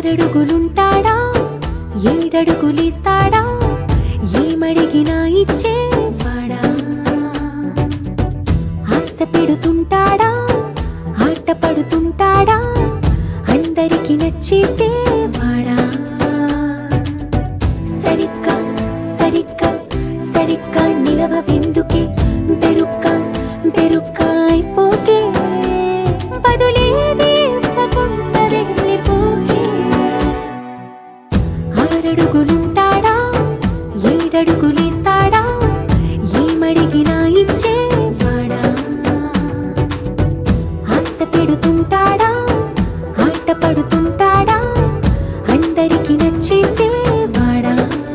ఆరడుగులుంటాడా ఏడడుగులిస్తాడా ఏమడిగినా ఇచ్చేవాడా ఆశ పెడుతుంటాడా ఆట పడుతుంటాడా అందరికి నచ్చేసేవాడా సరిగ్గా సరిగ్గా సరిగ్గా నిలవవెందుకే బెరుక్క బెరుక్క అయిపోకే బదులేది ఇవ్వకుండా వెళ్ళిపోకే ఆరడుగులుంటాడా ఏడడుగులేస్తాడా ఏమడిగినా ఇచ్చేవాడా ఆశ పెడుతుంటాడా ఆట పడుతుంటాడా అందరికి నచ్చేసేవాడా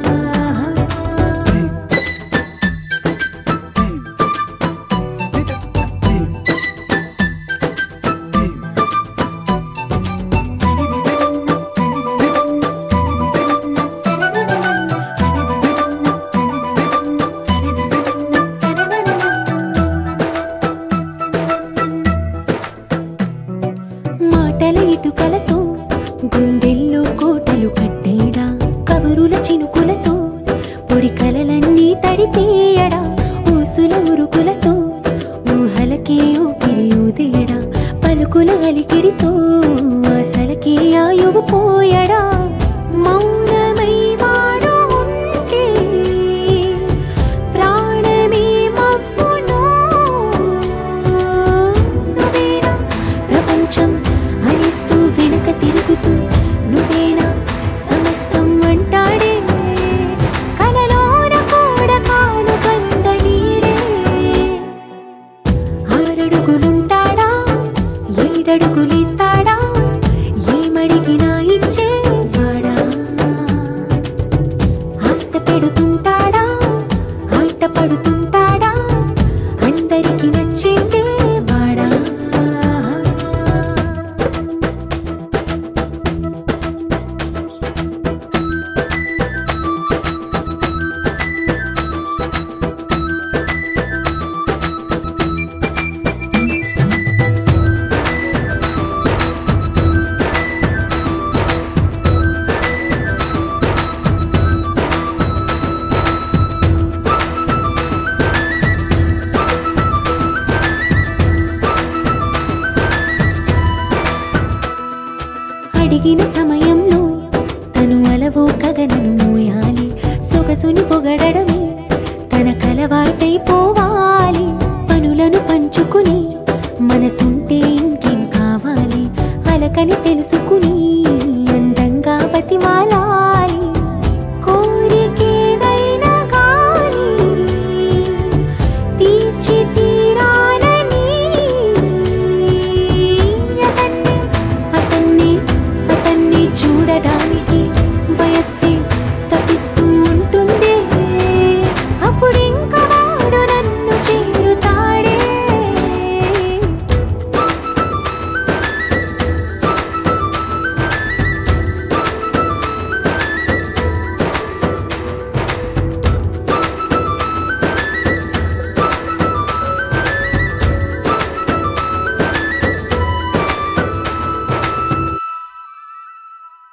మాటల ఇటుకలతో గుండెల్లో కోటలు కట్టేడా కవరుల చినుకులతో పొడి కలలన్నీ తడిపేయడా ఊసుల ఉరుకులతో ఊహలకే ఊపిరి ఊదేయడా పలుకుల అలికిడితో అసలకే ఆయువు పోయడా మౌనమై వాడు ఉంటే ప్రాణమే మవ్వును నువ్వేనా ప్రపంచం అరిస్తూ వెనక తిరుగుతూ నువ్వేనా సమస్తం అంటాడే కలలోన కూడా కాను కంద నీడే ఆరడుగులుంటాడా ఏడడుగులేస్తాడా ఏమడిగినా ఇచ్చేవాడా ఆశ పెడుతుంటాడా ఆట పడుతుంటాడా అందరికి నచ్చేసేవాడా అడిగిన సమయంలో తను అలవో గగనను మోయాలి సొగసుని పొగడమే తన కలవాటైపోవాలి పనులను పంచుకుని మనసు